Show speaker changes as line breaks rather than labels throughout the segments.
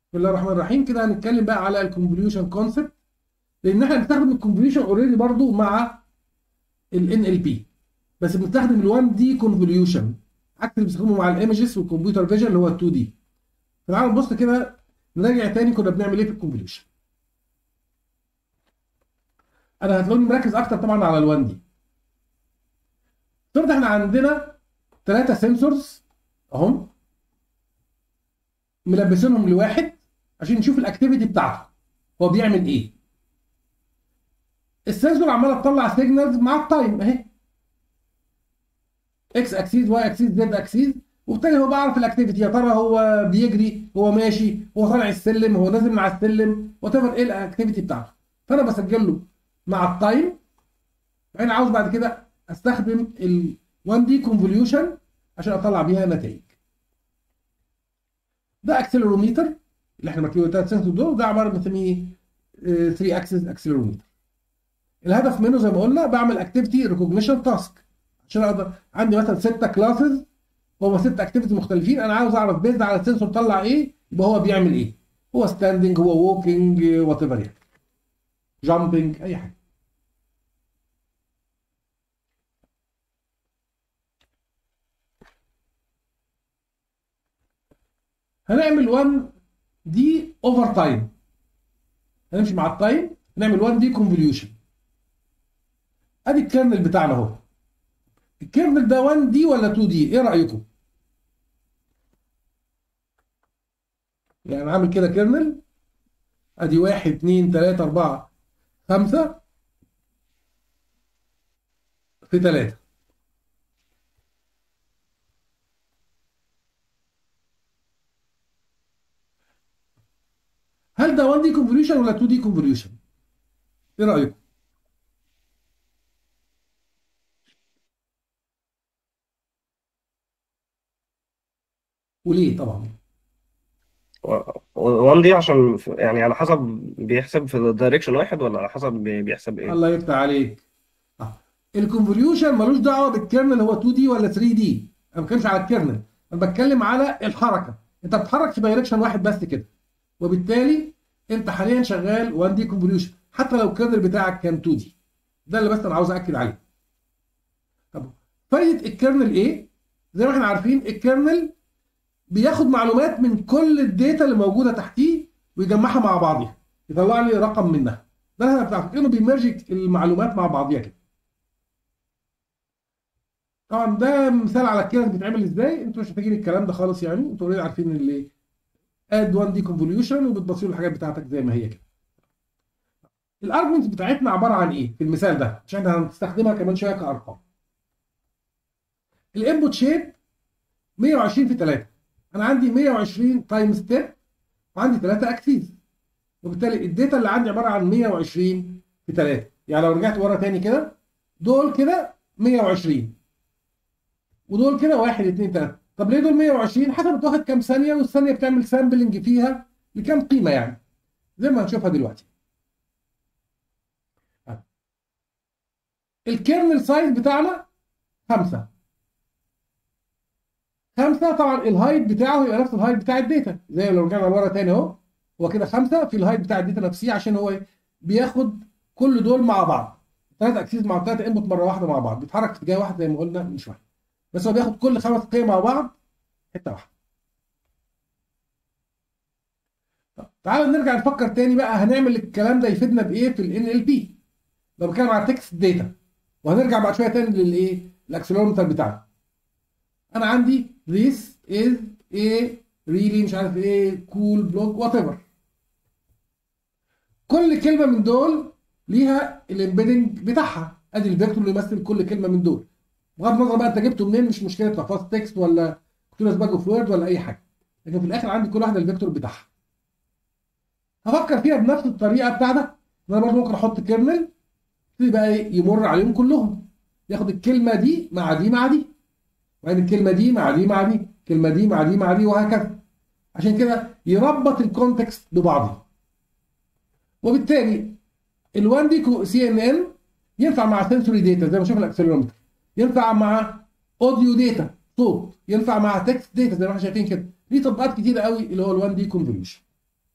بسم الله الرحمن الرحيم كده هنتكلم بقى على الكونفوليوشن كونسبت لان احنا بنستخدم الكونفوليوشن اوريدي برضو مع ال NLP بس بنستخدم ال 1 دي كونفوليوشن عكس اللي بنستخدمه مع الايمجز والكمبيوتر فيجن اللي هو ال 2 دي تعالوا نبص كده نراجع تاني كنا بنعمل ايه في الكونفوليوشن انا هتلاقوني مركز اكتر طبعا على ال 1 دي افترض احنا عندنا ثلاثة سنسورز اهم ملبسينهم لواحد عشان نشوف الاكتيفيتي بتاعته هو بيعمل ايه السنسور عماله تطلع سيجنالز مع التايم اهي اكس اكسيس واي اكسيس زد اكسيس وبالتالي هو بعرف الاكتيفيتي يا ترى هو بيجري هو ماشي هو طالع السلم هو نازل من على السلم وات ايفر ايه الاكتيفيتي بتاعته فانا بسجل له مع التايم انا عاوز بعد كده استخدم ال 1 دي كونفوليوشن عشان اطلع بيها نتائج ده اكسلروميتر اللي احنا مركبين الثلاث سنسور دول وده عباره بنسميه 3 اكسس اكسلروميتر الهدف منه زي ما قلنا بعمل اكتيفيتي ريكوجنيشن تاسك عشان اقدر عندي مثلا ستة كلاسز هو ست اكتيفيتي مختلفين انا عاوز اعرف بيزد على السنسور طلع ايه يبقى هو بيعمل ايه هو ستاندنج هو ووكينج وات ايفر يعني جامبنج اي حاجه هنعمل 1 دي اوفر تايم هنمشي مع التايم نعمل 1 دي كونفوليوشن ادي الكيرنل بتاعنا اهو الكيرنل ده 1 دي ولا 2 دي ايه رايكم يعني عامل كده كيرنل ادي 1 2 3 4 5 في 3 هل ده 1 دي كونفوليوشن ولا 2 دي كونفوليوشن ايه رايكم وليه طبعا
1 دي عشان في- يعني على حسب بيحسب في دايركشن واحد ولا على حسب بي- بيحسب ايه؟
الله يفتح عليك آه. الكونفوليوشن ملوش دعوه بالكيرنل هو 2 دي ولا 3 دي انا ما بتكلمش على الكيرنل انا بتكلم على الحركه انت بتتحرك في دايركشن واحد بس كده وبالتالي انت حاليا شغال 1 دي كونفوليوشن حتى لو الكيرنل بتاعك كان 2 دي ده اللي بس انا عاوز اكد عليه طب فايده الكيرنل ايه زي ما احنا عارفين الكيرنل بياخد معلومات من كل الداتا اللي موجوده تحتيه ويجمعها مع بعضها يطلع لي رقم منها ده الهدف بتاعه كانه بيمرج المعلومات مع بعضيها كده طبعا ده مثال على الكيرنل بيتعمل ازاي انتوا مش محتاجين الكلام ده خالص يعني انتوا اوريدي عارفين اللي اد 1 دي كونفوليوشن وبتبصوا له الحاجات بتاعتك زي ما هي كده الارجمنت بتاعتنا عباره عن ايه في المثال ده عشان احنا هنستخدمها كمان شويه كارقام الانبوت شيب 120 في 3 انا عندي 120 تايم ستيب وعندي 3 اكسيس وبالتالي الداتا اللي عندي عباره عن 120 في 3 يعني لو رجعت ورا تاني كده دول كده 120 ودول كده 1 2 3 طب ليه دول 120 حسب انت واخد كام ثانيه والثانيه بتعمل سامبلنج فيها لكام قيمه يعني زي ما هنشوفها دلوقتي الكيرنل سايز بتاعنا 5 5 طبعا الهايت بتاعه يبقى نفس الهايت بتاع الداتا زي لو رجعنا لورا تاني اهو هو كده 5 في الهايت بتاع الداتا نفسيه عشان هو بياخد كل دول مع بعض ثلاث اكسيس مع ثلاث انبوت مره واحده مع بعض بيتحرك في اتجاه واحد زي ما قلنا من شويه بس هو بياخد كل خمس قيم مع بعض حته واحده طب تعالوا نرجع نفكر تاني بقى هنعمل الكلام ده يفيدنا بايه في ال NLP لو بتكلم على تكست داتا وهنرجع بعد شويه تاني للايه الاكسلرومتر بتاعنا انا عندي this is a really مش عارف ايه cool block whatever كل كلمه من دول ليها الامبيدنج بتاعها ادي الفيكتور اللي يمثل كل كلمه من دول بغض النظر بقى انت جبته منين مش مشكله تحفظ تكست ولا كتورس باج اوف وورد ولا اي حاجه لكن في الاخر عندي كل واحده الفيكتور بتاعها هفكر فيها بنفس الطريقه بتاعتك ان انا برضه ممكن احط كيرنل يبتدي بقى ايه يمر عليهم كلهم ياخد الكلمه دي مع دي مع دي وبعدين الكلمه دي مع دي مع دي الكلمه دي مع دي مع دي وهكذا عشان كده يربط الكونتكست ببعضه وبالتالي ال1 دي سي ان ان ينفع مع سنسوري داتا زي ما شوف الاكسلرومتر ينفع مع اوديو داتا صوت ينفع مع تكست داتا زي ما احنا شايفين كده ليه تطبيقات كتيره قوي اللي هو ال1 دي كونفوليوشن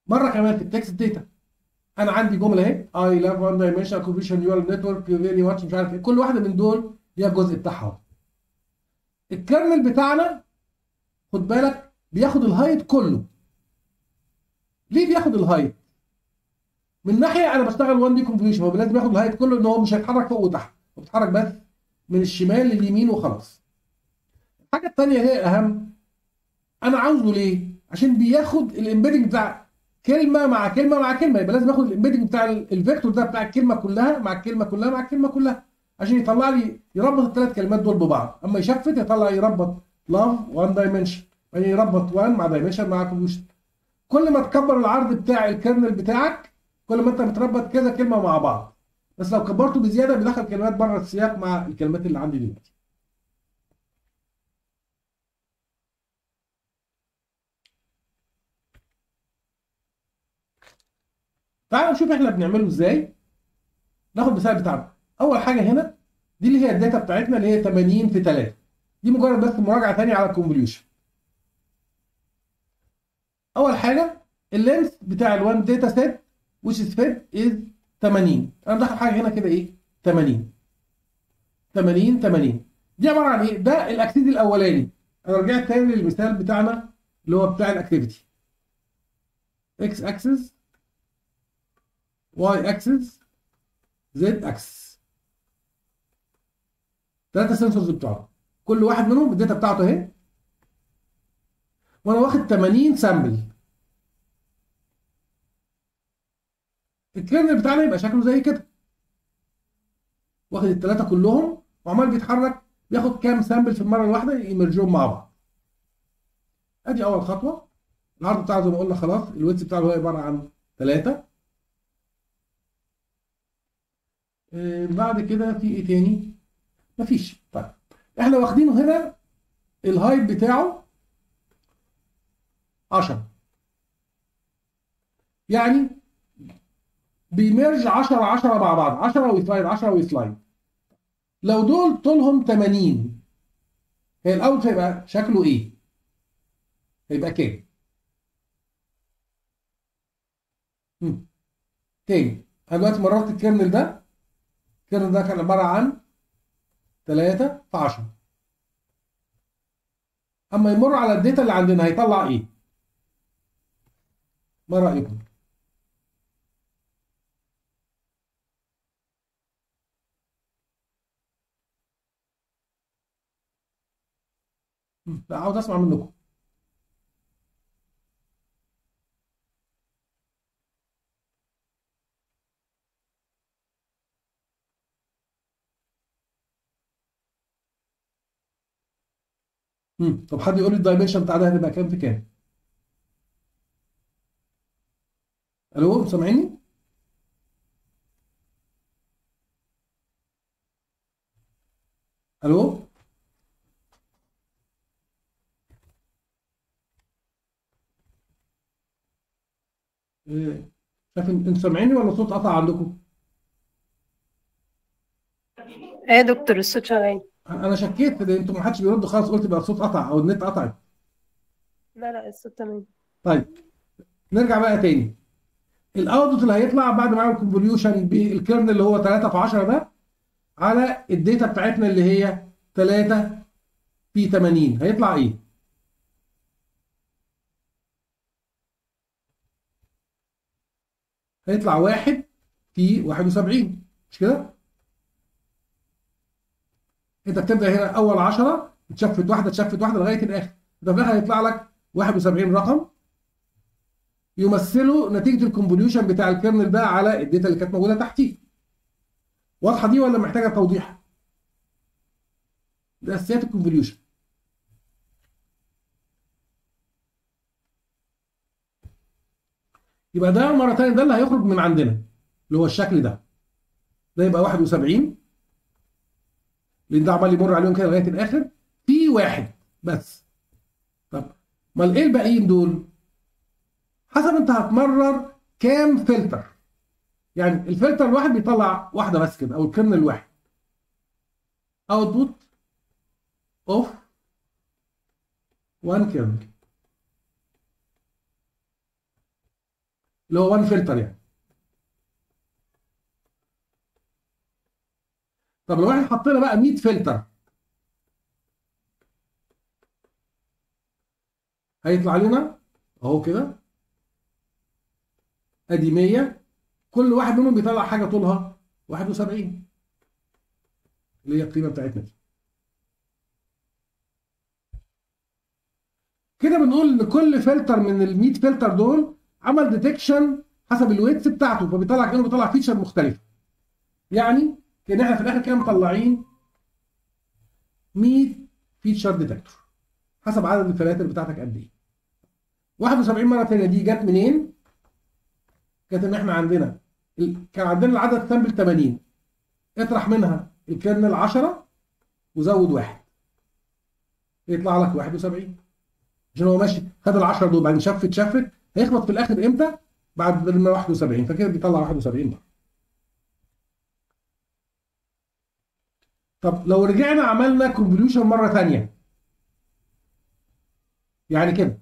مره كمان في التكست داتا انا عندي جمله اهي اي لاف وان دايمنشن كوفيشن نيورال نتورك فيري ماتش مش عارف ايه كل واحده من دول ليها الجزء بتاعها الكيرنل بتاعنا خد بالك بياخد الهايت كله ليه بياخد الهايت من ناحيه انا بشتغل 1 دي كونفوليوشن هو لازم ياخد الهايت كله ان هو مش هيتحرك فوق وتحت هو بيتحرك بس من الشمال لليمين وخلاص الحاجه الثانيه هي الاهم انا عاوزه ليه عشان بياخد الامبيدنج بتاع كلمه مع كلمه مع كلمه يبقى لازم اخد الامبيدنج بتاع ال- الفيكتور ده بتاع الكلمه كلها مع الكلمه كلها مع الكلمه كلها عشان يطلع لي يربط الثلاث كلمات دول ببعض اما يشفت يطلع يربط لاف وان دايمنشن يعني يربط وان مع دايمنشن مع كونفوليوشن كل ما تكبر العرض بتاع الكيرنل بتاعك كل ما انت بتربط كذا كلمه مع بعض بس لو كبرته بزياده بيدخل كلمات بره السياق مع الكلمات اللي عندي دلوقتي تعالوا نشوف احنا بنعمله ازاي ناخد مثال بتاعنا اول حاجه هنا دي اللي هي الداتا بتاعتنا اللي هي 80 في 3 دي مجرد بس مراجعه ثانيه على الكونفوليوشن اول حاجه اللينث بتاع الوان داتا سيت which is fed is 80 انا مدخل حاجه هنا كده ايه 80 80 80 دي عباره عن ايه ده الاكتيفيتي الاولاني انا رجعت تاني للمثال بتاعنا اللي هو بتاع الاكتيفيتي اكس اكسس واي اكسس زد اكسس ثلاثه سنسورز بتوعهم كل واحد منهم الداتا بتاعته اهي وانا واخد 80 سامبل الكيرنل بتاعنا يبقى شكله زي كده واخد الثلاثه كلهم وعمال بيتحرك بياخد كام سامبل في المره الواحده يمرجهم مع بعض ادي اول خطوه العرض بتاعه زي ما قلنا خلاص الويتس بتاعه هو عباره عن 3 بعد كده في ايه تاني مفيش طيب احنا واخدينه هنا الهايت بتاعه 10 يعني بيمرج 10 10 مع بعض 10 ويسلايد 10 ويسلايد لو دول طولهم 80 هي الاوت هيبقى شكله ايه؟ هيبقى كام؟ هم. تاني انا دلوقتي مررت الكيرنل ده الكيرنل ده كان عباره عن 3 في 10 اما يمر على الداتا اللي عندنا هيطلع ايه؟ ما رايكم؟ لا عاوز اسمع منكم مم. طب حد يقول لي الدايمنشن بتاع ده هتبقى كام في كام؟ الو سامعيني؟ الو إيه، شايف إن- انتوا سامعيني ولا الصوت قطع عندكم؟
ايه يا دكتور الصوت شغال
انا شكيت ان انتوا ما حدش بيرد خالص قلت يبقى الصوت قطع او النت قطع
لا لا الصوت تمام
طيب نرجع بقى تاني الاوتبوت اللي هيطلع بعد ما اعمل كونفوليوشن بالكيرن اللي هو 3 في 10 ده على الداتا بتاعتنا اللي هي 3 في 80 هيطلع ايه؟ هيطلع 1 في 71 مش كده؟ انت بتبدا هنا اول 10 تشفت واحده تشفت واحده لغايه الاخر ده في الاخر هيطلع لك 71 رقم يمثلوا نتيجه الكونفوليوشن بتاع الكيرنل ده على الداتا اللي كانت موجوده تحتيه واضحه دي ولا محتاجه توضيح ده اساسيات الكونفوليوشن يبقى ده مره ثانيه ده اللي هيخرج من عندنا اللي هو الشكل ده ده يبقى 71 لان ده عمال يمر عليهم كده لغايه الاخر في واحد بس طب امال ايه الباقيين دول؟ حسب انت هتمرر كام فلتر يعني الفلتر الواحد بيطلع واحده بس كده او الكيرنل الواحد اوتبوت اوف وان كيرنل اللي هو 1 فلتر يعني طب لو احنا حطينا بقى 100 فلتر هيطلع لنا اهو كده ادي 100 كل واحد منهم بيطلع حاجه طولها 71 اللي هي القيمه بتاعتنا دي كده بنقول ان كل فلتر من ال 100 فلتر دول عمل ديتكشن حسب الويتس بتاعته فبيطلع كانه بيطلع فيتشر مختلفه يعني كان احنا في الاخر كده مطلعين 100 فيتشر ديتكتور حسب عدد الفلاتر بتاعتك قد ايه 71 مره ثانيه دي جت منين؟ كانت ان احنا عندنا ال- كان عندنا العدد سامبل 80 اطرح منها الكيرنل 10 وزود واحد يطلع لك 71 عشان هو ماشي خد ال 10 دول بعدين شفت شفت هيخبط في الاخر امتى؟ بعد ما 71 فكده بيطلع 71 بقى. طب لو رجعنا عملنا كونفوليوشن مره ثانيه يعني كده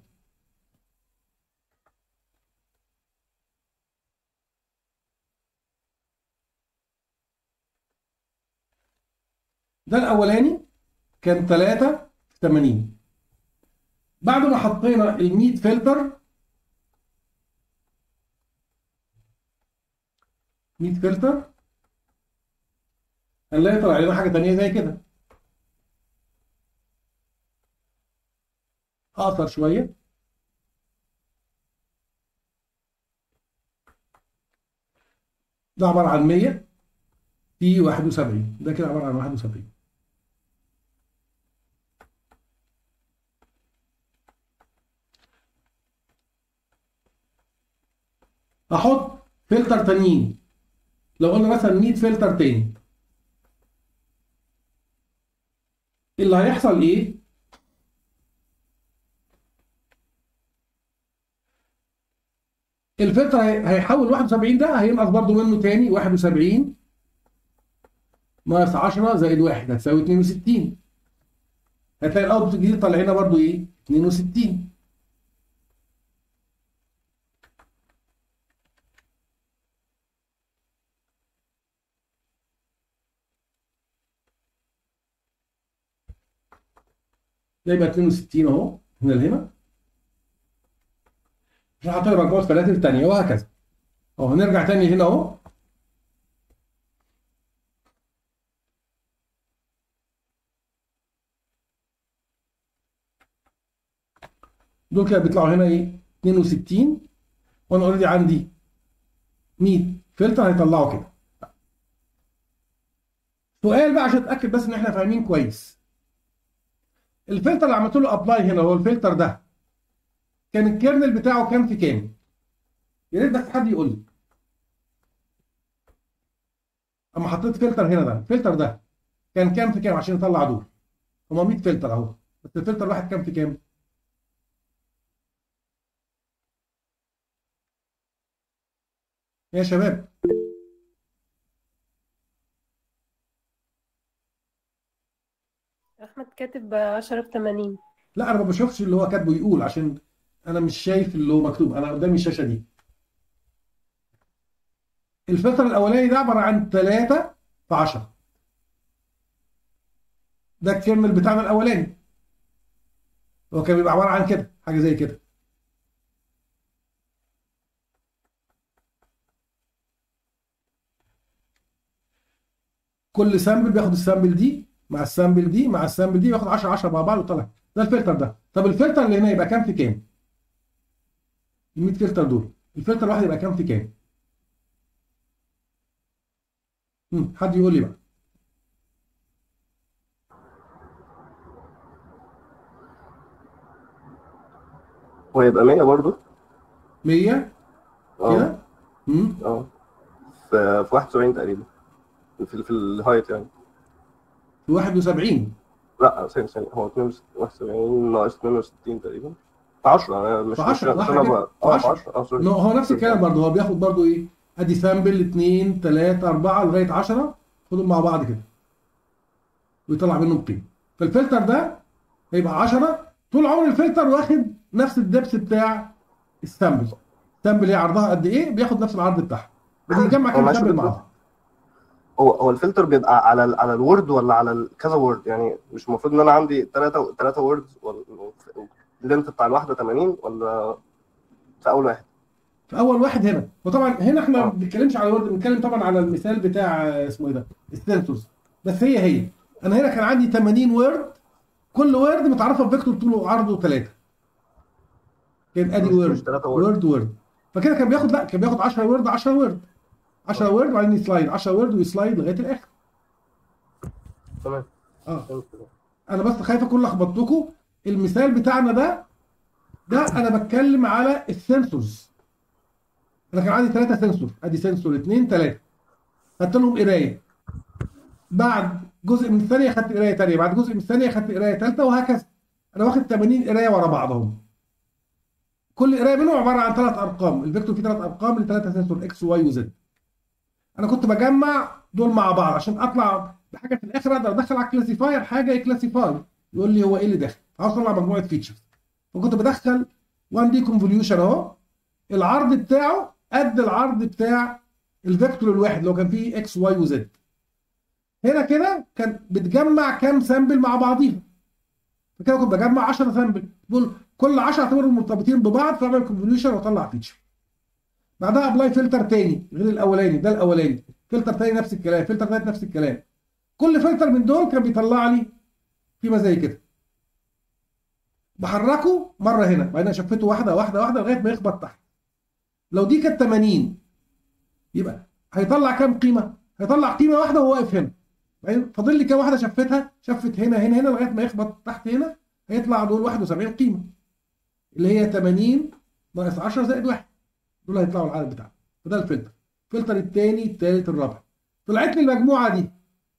ده الاولاني كان 3 في 80 بعد ما حطينا ال 100 فلتر 100 فلتر هنلاقي طلع لنا حاجه ثانيه زي كده اقصر شويه ده عباره عن 100 في 71 ده كده عباره عن 71 احط فلتر تانيين لو قلنا مثلا 100 فلتر تاني اللي هيحصل ايه الفلتر هي- هيحول 71 ده هينقص برضو منه تاني 71 ناقص 10 زائد 1 هتساوي 62 هتلاقي الاوتبوت الجديد طالع لنا برضو ايه 62 ده يبقى 62 اهو هنا لهنا مش هحط لك مجموعه فلاتر ثانيه وهكذا اهو هنرجع تاني هنا اهو دول كده بيطلعوا هنا ايه 62 وانا اوريدي عندي 100 فلتر هيطلعوا كده سؤال بقى عشان اتاكد بس ان احنا فاهمين كويس الفلتر اللي عملت له ابلاي هنا هو الفلتر ده كان الكيرنل بتاعه كام في كام يا ريت بس حد يقول لي اما حطيت فلتر هنا ده الفلتر ده كان كام في كام عشان يطلع دول هما 100 فلتر اهو بس الفلتر الواحد كام في كام يا شباب
احمد كاتب 10 في 80
لا انا ما بشوفش اللي هو كاتبه يقول عشان انا مش شايف اللي هو مكتوب انا قدامي الشاشه دي الفلتر الاولاني ده عباره عن 3 في 10 ده الكيرنل بتاعنا الاولاني هو كان بيبقى عباره عن كده حاجه زي كده كل سامبل بياخد السامبل دي مع السامبل دي مع السامبل دي ياخد 10 10 مع بعض وطلع ده الفلتر ده طب الفلتر اللي هنا يبقى كام في كام؟ ال 100 فلتر دول الفلتر الواحد يبقى كام في كام؟ مم. حد يقول لي بقى
وهيبقى 100 برضه
100
اه
كده؟ مم.
اه في في 71 تقريبا في في الهايت يعني
في 71
لا ثانية ثانية هو 72 ناقص 62 تقريبا في 10 انا مش
في 10
مش
صح
انا
كده؟
بقى
في
اه في
10
10 اه سوري
إنه هو نفس الكلام برضه هو بياخد برضه ايه؟ ادي سامبل 2 3 4 لغايه 10 خدهم مع بعض كده ويطلع منهم قيمه فالفلتر ده هيبقى 10 طول عمر الفلتر واخد نفس الدبس بتاع السامبل سامبل هي عرضها قد ايه بياخد نفس العرض بتاعها بيجمع
هو
كام
ماشي
سامبل مع
بالظبط.
بعض
هو هو الفلتر بيبقى على ال على الوورد ولا على ال- كذا وورد يعني مش المفروض ان انا عندي ثلاثة ثلاثة وورد اللينت بتاع الواحدة 80 ولا في اول واحد
في اول واحد هنا وطبعا هنا احنا ما
آه.
بنتكلمش على وورد بنتكلم طبعا على المثال بتاع آه، اسمه ايه ده السنسورز بس هي هي انا هنا كان عندي 80 وورد كل وورد متعرفه بفيكتور طوله وعرضه 3 كان ادي
مش-
وورد
مش تلاتة وورد.
وورد وورد فكده كان بياخد لا كان بياخد 10 وورد 10 وورد 10 وورد وبعدين يسلايد 10 وورد ويسلايد لغايه الاخر
تمام
اه
فهمت كده.
انا بس خايف اكون لخبطتكم المثال بتاعنا ده ده انا بتكلم على السنسورز انا كان عندي ثلاثة سنسور ادي سنسور اثنين ثلاثة خدت لهم قرايه بعد جزء من الثانية خدت قرايه ثانية بعد جزء من الثانية خدت قرايه ثالثة وهكذا انا واخد 80 قرايه ورا بعضهم كل قرايه منهم عباره عن ثلاث ارقام الفيكتور فيه ثلاث ارقام لثلاثة سنسور اكس وواي وزد انا كنت بجمع دول مع بعض عشان اطلع بحاجه في الاخر اقدر ادخل على الكلاسيفاير حاجه يكلاسيفاي يقول لي هو ايه اللي داخل عاوز اطلع مجموعه فيتشرز فكنت بدخل 1 دي كونفوليوشن اهو العرض بتاعه قد العرض بتاع الفيكتور الواحد اللي هو كان فيه اكس واي وزد هنا كده كان بتجمع كام سامبل مع بعضيها فكده كنت بجمع 10 سامبل بقول كل 10 اعتبرهم مرتبطين ببعض فاعمل كونفوليوشن واطلع فيتشر بعدها ابلاي فلتر تاني غير الاولاني ده الاولاني فلتر تاني نفس الكلام فلتر تالت نفس الكلام كل فلتر من دول كان بيطلع لي قيمه زي كده بحركه مره هنا بعدين اشفته واحده واحده واحده لغايه ما يخبط تحت لو دي كانت 80 يبقى هيطلع كام قيمه هيطلع قيمه واحده وهو واقف هنا بعدين فاضل لي كام واحده شفتها شفت هنا هنا هنا لغايه ما يخبط تحت هنا هيطلع دول 71 قيمه اللي هي 80 ناقص 10 زائد 1 دول هيطلعوا العدد بتاعهم فده الفلتر الفلتر الثاني الثالث الرابع طلعت لي المجموعه دي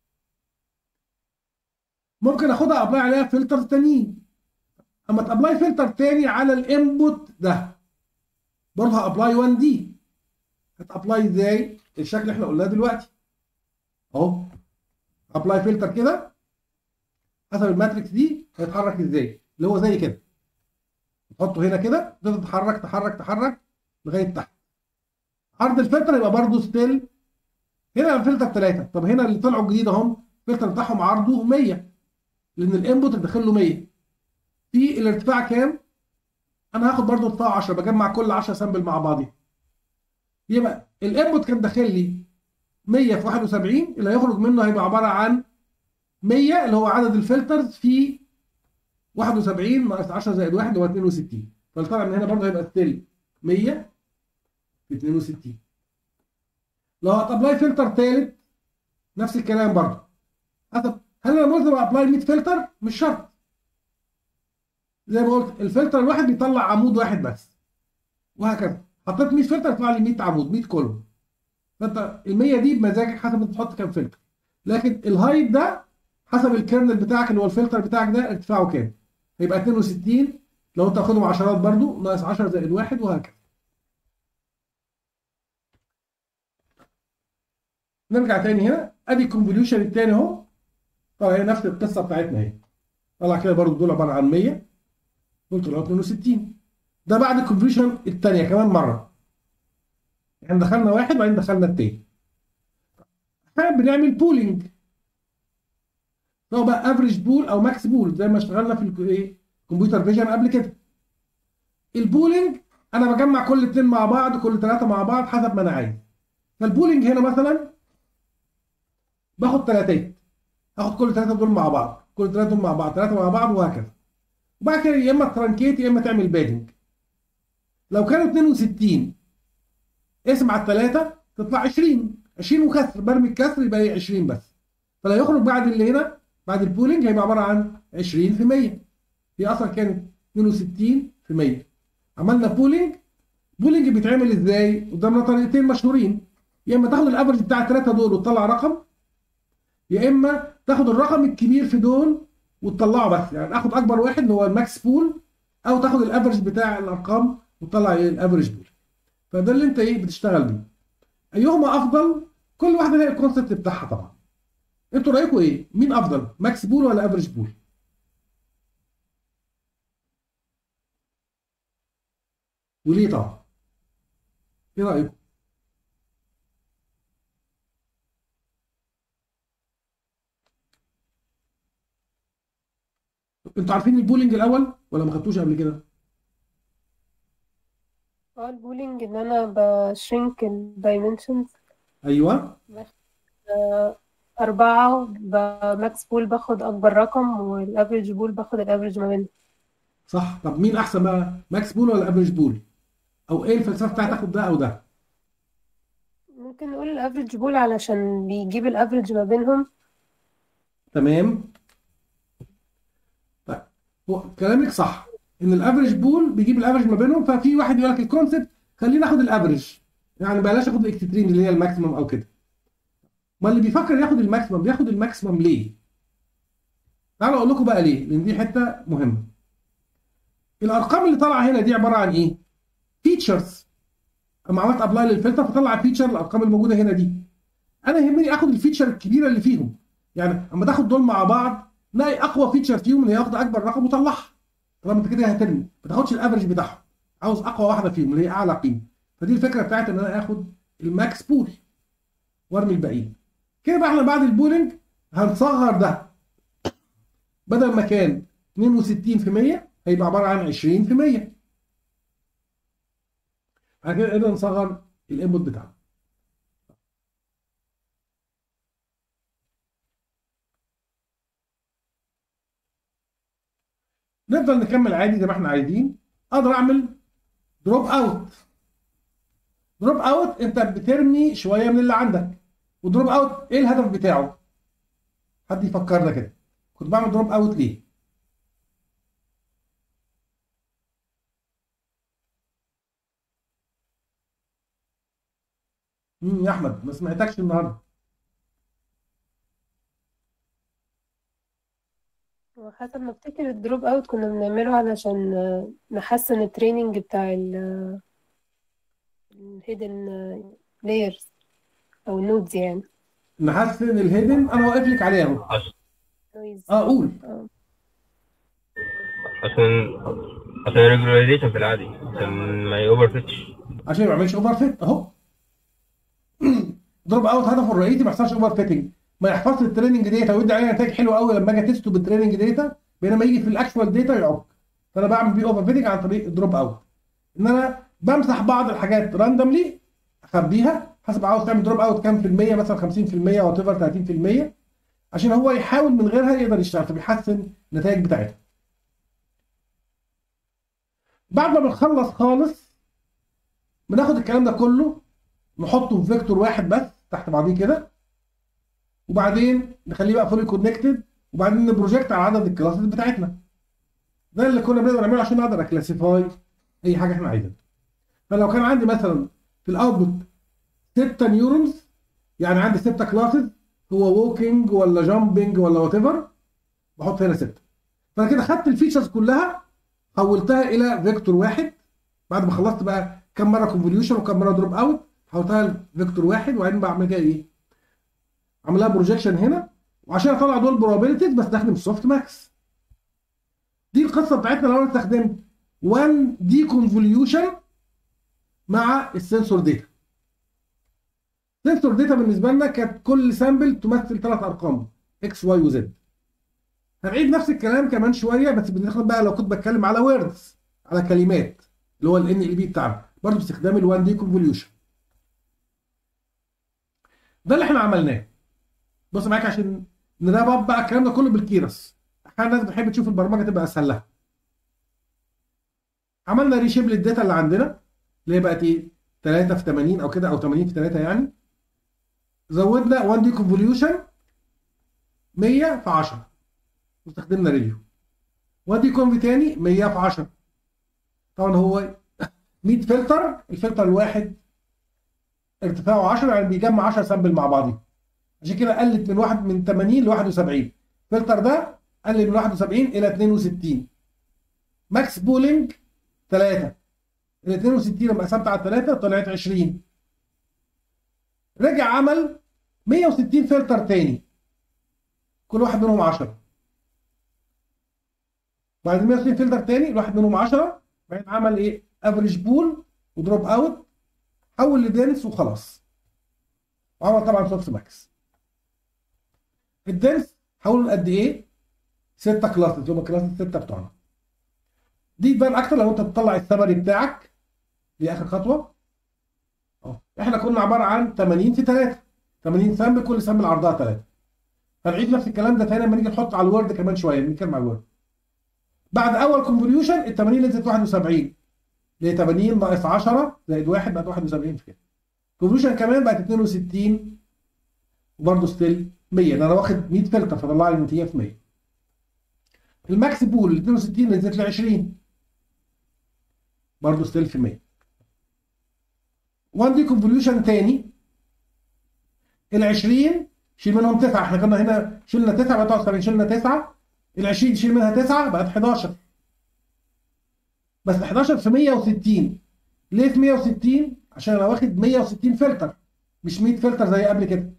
ممكن اخدها ابلاي عليها فلتر تانيين اما تابلاي فلتر تاني على الانبوت ده برضه هابلاي 1 دي هتابلاي ازاي الشكل اللي احنا قلناه دلوقتي اهو ابلاي فلتر كده حسب الماتريكس دي هيتحرك ازاي اللي هو زي كده تحطه هنا كده تفضل تتحرك تحرك تحرك لغايه تحت عرض الفلتر يبقى برضه ستيل هنا الفلتر 3 طب هنا اللي طلعوا جديد اهم الفلتر بتاعهم عرضه 100 لان الانبوت اللي داخل له 100 في الارتفاع كام؟ انا هاخد برضه ارتفاع 10 بجمع كل 10 سامبل مع بعضيها يبقى الانبوت كان داخل لي 100 في 71 اللي هيخرج منه هيبقى عباره عن 100 اللي هو عدد الفلترز في 71 ناقص 10 زائد 1 اللي هو 62 فالطلع من هنا برضه هيبقى ستيل 100 في 62 لو هتابلاي فلتر ثالث نفس الكلام برضه حسب هل انا ملزم ابلاي 100 فلتر؟ مش شرط زي ما قلت الفلتر الواحد بيطلع عمود واحد بس وهكذا حطيت 100 فلتر يطلع لي 100 عمود 100 كولوم فانت ال 100 دي بمزاجك حسب انت تحط كام فلتر لكن الهايت ده حسب الكيرنل بتاعك اللي هو الفلتر بتاعك ده ارتفاعه كام هيبقى 62 لو انت واخدهم عشرات برضو ناقص 10 زائد 1 وهكذا نرجع تاني هنا ادي الكونفوليوشن التاني اهو طبعا هي نفس القصه بتاعتنا اهي طلع كده برضو دول عباره عن 100 دول طلعوا 62 ده بعد الكونفوليوشن الثانيه كمان مره احنا دخلنا واحد وبعدين دخلنا التاني احنا بنعمل بولينج سواء بقى افريج بول او ماكس بول زي ما اشتغلنا في الايه كمبيوتر فيجن قبل كده البولينج انا بجمع كل اتنين مع بعض كل ثلاثه مع بعض حسب ما انا عايز فالبولينج هنا مثلا باخد ثلاثات هاخد كل ثلاثه دول مع بعض كل ثلاثه دول مع بعض ثلاثه مع بعض وهكذا وبعد كده يا اما ترانكيت يا اما تعمل بادنج لو كانوا 62 اسم على الثلاثه تطلع 20 20 وكسر برمي الكسر يبقى هي 20 بس فلا يخرج بعد اللي هنا بعد البولينج هيبقى عباره عن 20 في 100 هي اصلا كانت 62 في 100 عملنا بولينج بولينج بيتعمل ازاي قدامنا طريقتين مشهورين يا اما تاخد الافرج بتاع الثلاثه دول وتطلع رقم يا اما تاخد الرقم الكبير في دول وتطلعه بس يعني اخد اكبر واحد اللي هو الماكس بول او تاخد الافرج بتاع الارقام وتطلع ايه الافرج بول فده اللي انت ايه بتشتغل بيه ايهما افضل كل واحده ليها الكونسيبت بتاعها طبعا انتوا رايكم ايه مين افضل ماكس بول ولا افريج بول وليه طبعا ايه رايكم انتوا عارفين البولينج الاول ولا ما خدتوش قبل كده
اه البولينج ان انا بشرينك الدايمنشنز
ايوه
أربعة بماكس بول باخد أكبر رقم والأفريج بول باخد الأفريج ما بينهم
صح طب مين احسن بقى ماكس بول ولا افريج بول او ايه الفلسفه بتاعت تاخد ده او ده
ممكن نقول الأفريج بول علشان بيجيب الأفريج ما بينهم
تمام طيب هو كلامك صح ان الافريج بول بيجيب الافريج ما بينهم ففي واحد يقول لك الكونسيبت خليني اخد الافريج يعني بلاش اخد الاكستريم اللي هي الماكسيمم او كده ما اللي بيفكر ياخد الماكسيمم بياخد الماكسيمم ليه تعالوا اقول لكم بقى ليه لان دي حته مهمه الارقام اللي طالعه هنا دي عباره عن ايه فيتشرز اما عملت ابلاي للفلتر فطلع فيتشر الارقام الموجوده هنا دي انا يهمني اخد الفيتشر الكبيره اللي فيهم يعني اما تاخد دول مع بعض نلاقي اقوى فيتشر فيهم اللي هي واخده اكبر رقم وطلعها طالما انت كده هترمي ما تاخدش الافرج بتاعهم عاوز اقوى واحده فيهم اللي هي اعلى قيمه فدي الفكره بتاعت ان انا اخد الماكس بول وارمي الباقيين كده بقى احنا بعد البولينج هنصغر ده بدل ما كان 62 في 100 هيبقى عباره عن 20 في 100 بعد كده قدرنا نصغر الانبوت بتاعنا نفضل نكمل عادي زي ما احنا عايزين اقدر اعمل دروب اوت دروب اوت انت بترمي شويه من اللي عندك ودروب اوت ايه الهدف بتاعه حد يفكرنا كده كنت بعمل دروب اوت ليه امم يا احمد ما سمعتكش النهارده
وحسب ما افتكر الدروب اوت كنا بنعمله علشان نحسن التريننج بتاع الهيدن لايرز او النودز يعني
نحسن الهيدن انا واقف لك عليها اهو
نويز
اه قول
عشان عشان الريجولاريزيشن في العادي عشان ما يوفر فيتش
عشان ما يعملش اوفر فيت اهو دروب اوت هدفه الرئيسي ما يحصلش اوفر فيتنج ما يحفظش التريننج داتا ويدي عليه نتائج حلوه قوي لما اجي تيستو بالتريننج داتا بينما يجي في الاكشوال داتا يعك فانا بعمل بيه اوفر فيتنج عن طريق الدروب اوت ان انا بمسح بعض الحاجات راندوملي اخبيها حسب عاوز تعمل دروب اوت كام في المية مثلا 50% او وات ايفر 30% عشان هو يحاول من غيرها يقدر يشتغل فبيحسن النتائج بتاعتها بعد ما بنخلص خالص بناخد الكلام ده كله نحطه في فيكتور واحد بس تحت بعضيه كده وبعدين نخليه بقى فولي كونكتد وبعدين نبروجكت على عدد الكلاسز بتاعتنا ده اللي كنا بنقدر نعمله عشان اقدر اكلاسيفاي اي حاجه احنا عايزينها فلو كان عندي مثلا في الاوتبوت 6 نيورونز يعني عندي 6 كلاسز هو ووكينج ولا جامبنج ولا وات ايفر بحط هنا 6 فانا كده خدت الفيتشرز كلها حولتها الى فيكتور واحد بعد ما خلصت بقى كم مره كونفوليوشن وكم مره دروب اوت حولتها لفيكتور واحد وبعدين بعمل كده ايه؟ عامل لها بروجيكشن هنا وعشان اطلع دول probabilities بستخدم السوفت ماكس دي القصه بتاعتنا لو انا استخدمت 1 دي كونفوليوشن مع السنسور داتا السنسور داتا بالنسبه لنا كانت كل سامبل تمثل ثلاث ارقام اكس واي وزد هنعيد نفس الكلام كمان شويه بس بناخد بقى لو كنت بتكلم على ووردز على كلمات اللي هو الان ال بي بتاعنا برضه باستخدام ال 1 دي كونفوليوشن ده اللي احنا عملناه بص معاك عشان نراب بقى الكلام ده كله بالكيرس احيانا الناس بتحب تشوف البرمجه تبقى اسهل لها عملنا ريشيب للداتا اللي عندنا اللي هي بقت ايه 3 في 80 او كده او 80 في 3 يعني زودنا 1 دي كونفوليوشن 100 في 10 واستخدمنا ريليو 1 دي كونفي تاني 100 في 10 طبعا هو 100 فلتر الفلتر الواحد ارتفاعه 10 يعني بيجمع 10 سامبل مع بعضهم عشان كده قلت من واحد من 80 ل 71 الفلتر ده قل من 71 الى 62 ماكس بولينج 3 ال 62 لما قسمت على 3 طلعت 20 رجع عمل 160 فلتر تاني كل واحد منهم 10 بعد 160 فلتر تاني الواحد منهم 10 بعدين عمل ايه افريج بول ودروب اوت حول لدنس وخلاص وعمل طبعا سوفت ماكس الدنس حوله قد ايه؟ 6 كلاسز هم كلاسز 6 بتوعنا دي تبان اكتر لو انت تطلع السمري بتاعك دي اخر خطوه اهو احنا كنا عباره عن 80 في 3 80 سم كل سم عرضها 3 هنعيد نفس الكلام ده تاني لما نيجي نحط على الوورد كمان شويه نتكلم على الوورد بعد اول كونفوليوشن ال 80 نزلت 71 اللي هي 80 ناقص 10 زائد 1 بقت 71 في كده كونفوليوشن كمان بقت 62 وبرضه ستيل 100 انا واخد 100 فلتر فطلع لي النتيجه في 100 الماكس بول ال 62 نزلت ل 20 برضه ستيل في 100 1 دي كونفوليوشن تاني ال 20 شيل منهم 9 احنا كنا هنا شلنا 9 بقت 71 شلنا 9 ال 20 شيل منها 9 بقت 11 بس ال 11 في 160 ليه في 160 عشان انا واخد 160 فلتر مش 100 فلتر زي قبل كده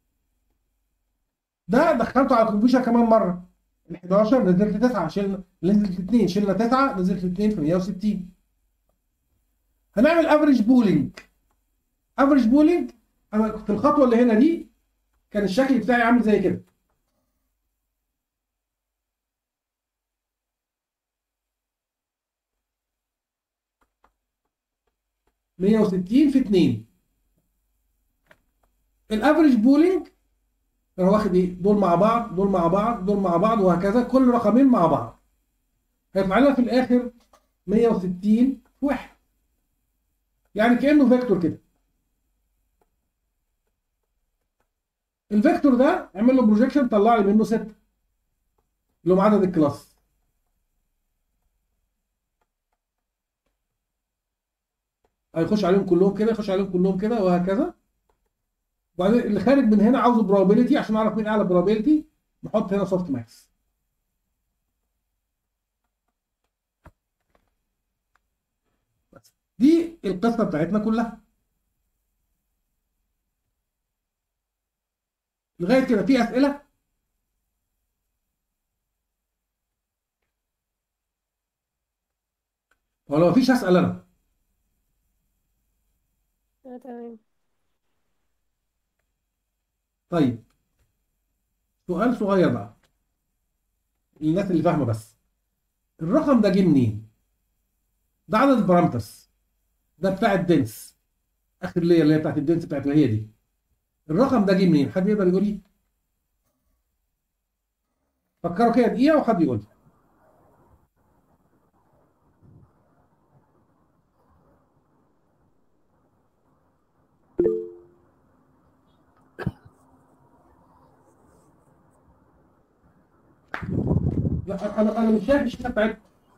ده دخلته على الكمبيوتر كمان مره ال 11 نزلت 9 شلنا نزلت 2 شلنا 9 نزلت 2 في 160 هنعمل افريج بولينج افريج بولينج انا في الخطوه اللي هنا دي كان الشكل بتاعي عامل زي كده مية وستين في اتنين الافريج بولينج انا واخد ايه دول مع بعض دول مع بعض دول مع بعض وهكذا كل رقمين مع بعض هيطلع لنا في الاخر 160 في واحد يعني كانه فيكتور كده الفيكتور ده اعمل له بروجيكشن طلع لي منه 6 اللي هم عدد الكلاس هيخش عليهم كلهم كده يخش عليهم كلهم كده وهكذا وبعدين اللي خارج من هنا عاوزه probability عشان اعرف مين اعلى probability نحط هنا سوفت ماكس بس دي القصه بتاعتنا كلها لغايه كده في اسئله ولو مفيش اسال انا
اه تمام
طيب سؤال صغير بقى للناس اللي فاهمه بس الرقم ده جه منين؟ ده عدد البارامترز ده بتاع الدنس اخر لير اللي هي بتاعت الدنس بتاعت اللي هي دي الرقم ده جه منين؟ حد يقدر يقول لي؟ فكروا كده دقيقة وحد يقول لي لا انا انا مش شايف الشاشه بتاعتكم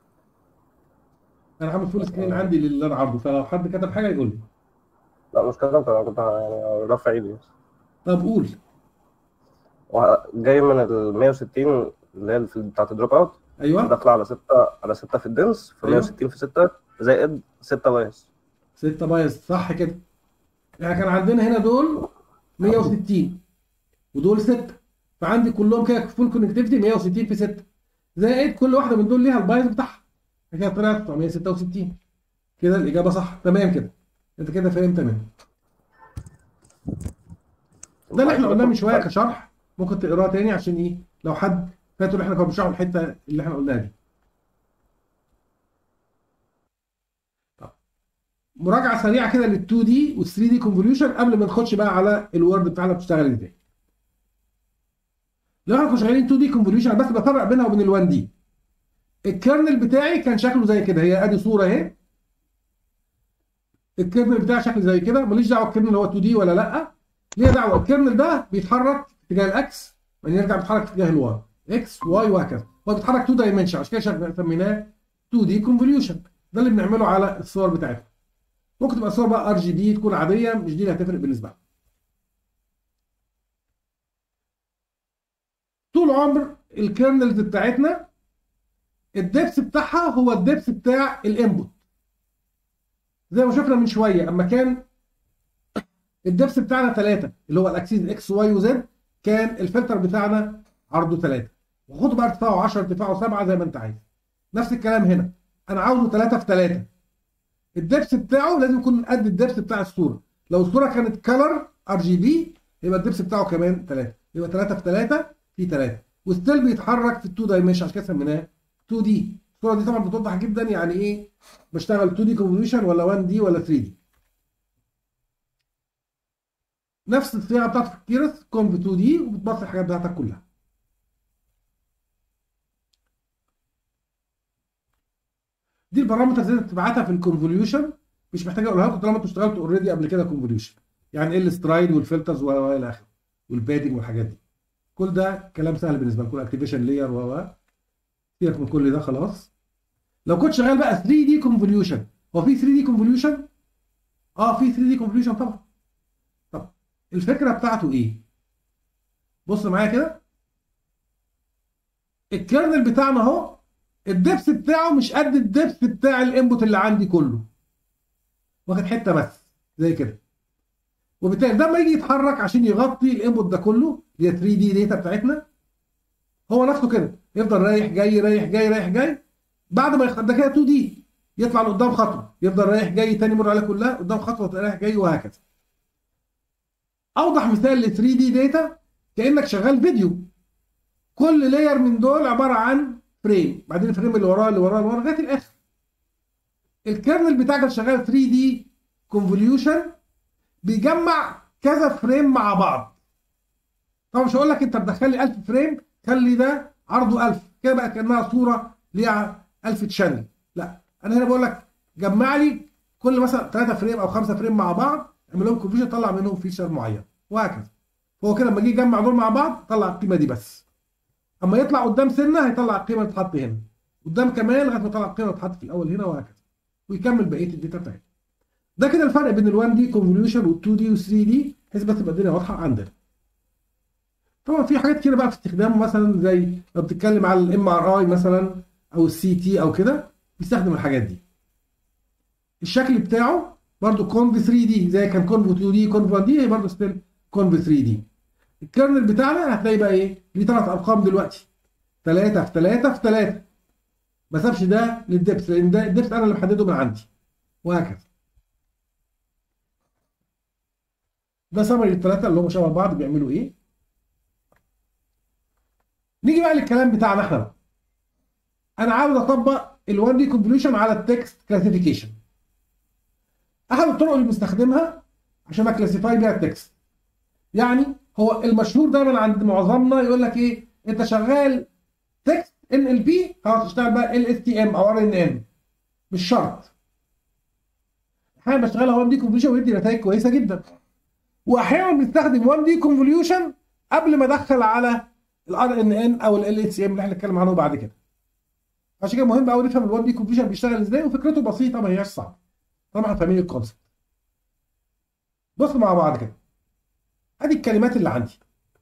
انا عامل فول سكرين عندي للي انا عارضه فلو حد كتب حاجه يقول لي
لا مش كده انا كنت يعني رافع ايدي بس
طب قول
وه- جاي من ال 160 اللي هي في- بتاعت الدروب اوت
ايوه
داخله على 6 على 6 في الدنس في
أيوة.
160 في 6 زائد 6 بايس
6 بايظ صح كده احنا كان عندنا هنا دول 160 ودول 6 فعندي كلهم كده فول كونكتيفيتي 160 في 6 زائد كل واحده من دول ليها البايظ بتاعها كده طلعت 966 كده الاجابه صح تمام كده انت كده فاهم تمام ده اللي احنا قلناه من شويه كشرح ممكن تقراه تاني عشان ايه لو حد فاتوا اللي احنا كنا بنشرحه الحته اللي احنا قلناها دي طب مراجعه سريعه كده لل 2 دي وال 3 دي كونفوليوشن قبل ما نخش بقى على الوورد بتاعنا بتشتغل ازاي لو احنا كنا شغالين 2 دي كونفوليوشن بس بفرق بينها وبين ال 1 دي الكيرنل بتاعي كان شكله زي كده هي ادي صوره اهي الكيرنل بتاعي شكله زي كده ماليش دعوه الكيرنل هو 2 دي ولا لا ليه دعوه الكيرنل ده بيتحرك في اتجاه الاكس بعدين يرجع بيتحرك في اتجاه الواي اكس واي وهكذا هو بيتحرك 2 دايمنشن عشان كده شغ- سميناه 2 دي كونفوليوشن ده اللي بنعمله على الصور بتاعتنا ممكن تبقى صور بقى ار جي بي تكون عاديه مش دي اللي هتفرق بالنسبه لنا طول عمر الكيرنلز بتاعتنا الدبس بتاعها هو الدبس بتاع الانبوت زي ما شفنا من شويه اما كان الدبس بتاعنا 3 اللي هو الاكسيس اكس واي وزد كان الفلتر بتاعنا عرضه 3 وخد بقى ارتفاعه 10 ارتفاعه 7 زي ما انت عايز نفس الكلام هنا انا عاوزه 3 في 3 الدبس بتاعه لازم يكون قد الدبس بتاع الصوره لو الصوره كانت كلر ار جي بي يبقى الدبس بتاعه كمان 3 يبقى 3 في 3 في 3 وستيل بيتحرك في التو دايمنشن عشان كده سميناه 2 دي الصوره دي طبعا بتوضح جدا يعني ايه بشتغل 2 دي كونفوليوشن ولا 1 دي ولا 3 دي نفس الصيغه بتاعت في الكيرس كونف 2 دي وبتبص الحاجات بتاعتك كلها دي البارامترز اللي تبعتها في الكونفوليوشن مش محتاج اقولها لكم طالما انتوا اشتغلتوا اوريدي قبل كده كونفوليوشن يعني ايه السترايد والفلترز و الى اخره والبادنج والحاجات دي كل ده كلام سهل بالنسبه لكم اكتيفيشن لاير و سيبك من كل ده خلاص لو كنت شغال بقى 3 دي كونفوليوشن هو في 3 دي كونفوليوشن اه في 3 دي كونفوليوشن طبعا طب الفكره بتاعته ايه بص معايا كده الكيرنل بتاعنا اهو الدبس بتاعه مش قد الدبس بتاع الانبوت اللي عندي كله واخد حته بس زي كده وبالتالي ده لما يجي يتحرك عشان يغطي الانبوت ده كله اللي هي 3 دي داتا بتاعتنا هو نفسه كده يفضل رايح جاي رايح جاي رايح جاي بعد ما يخ... ده كده 2 دي يطلع لقدام خطوه يفضل رايح جاي تاني مره عليها كلها قدام خطوه رايح جاي وهكذا اوضح مثال ل 3 دي داتا كانك شغال فيديو كل لاير من دول عباره عن فريم بعدين الفريم اللي وراه اللي وراه اللي وراه لغايه الاخر الكيرنل بتاعك اللي شغال 3 دي كونفوليوشن بيجمع كذا فريم مع بعض طبعا مش هقول لك انت تدخل لي 1000 فريم خلي ده عرضه 1000 كده بقى كانها صوره ليها 1000 تشانل لا انا هنا بقول لك جمع لي كل مثلا 3 فريم او 5 فريم مع بعض اعمل لهم كونفيجن طلع منهم فيشر معين وهكذا هو كده لما يجي يجمع دول مع بعض طلع القيمه دي بس اما يطلع قدام سنه هيطلع القيمه اللي اتحط هنا قدام كمان لغايه ما يطلع القيمه اللي اتحط في الاول هنا وهكذا ويكمل بقيه الداتا بتاعتنا ده كده الفرق بين ال1 دي كونفوليوشن وال2 دي وال3 دي بحيث بس تبقى الدنيا واضحه عندنا طبعا في حاجات كتير بقى في استخدامه مثلا زي لو بتتكلم على الام ار اي مثلا او السي تي او كده بيستخدم الحاجات دي الشكل بتاعه برضو كونف 3 دي زي كان كونف 2 دي كونف 1 دي هي برضو ستيل كونف 3 دي الكيرنل بتاعنا هتلاقي بقى ايه ليه ثلاث ارقام دلوقتي 3 في 3 في 3 ما سابش ده للدبس لان ده الدبس انا اللي محدده من عندي وهكذا ده سمري الثلاثه اللي هم شبه بعض بيعملوا ايه نيجي بقى للكلام بتاعنا احنا بقى انا عاوز اطبق ال1 دي كونفوليوشن على التكست كلاسيفيكيشن احد الطرق اللي بنستخدمها عشان اكلاسيفاي بيها التكست يعني هو المشهور دايما عند معظمنا يقول لك ايه انت شغال تكست ان ال بي خلاص تشتغل بقى ال اس تي ام او ار ان ام مش شرط احيانا بشتغلها 1 دي كونفوليوشن ويدي نتائج كويسه جدا واحيانا بنستخدم 1 دي كونفوليوشن قبل ما ادخل على الار ان ان او ال اتش ام اللي احنا هنتكلم عنه بعد كده عشان كده مهم قوي نفهم ال1 دي كونفوليوشن بيشتغل ازاي وفكرته بسيطه ما هياش صعبه طبعا احنا فاهمين الكونسبت بصوا مع بعض كده ادي الكلمات اللي عندي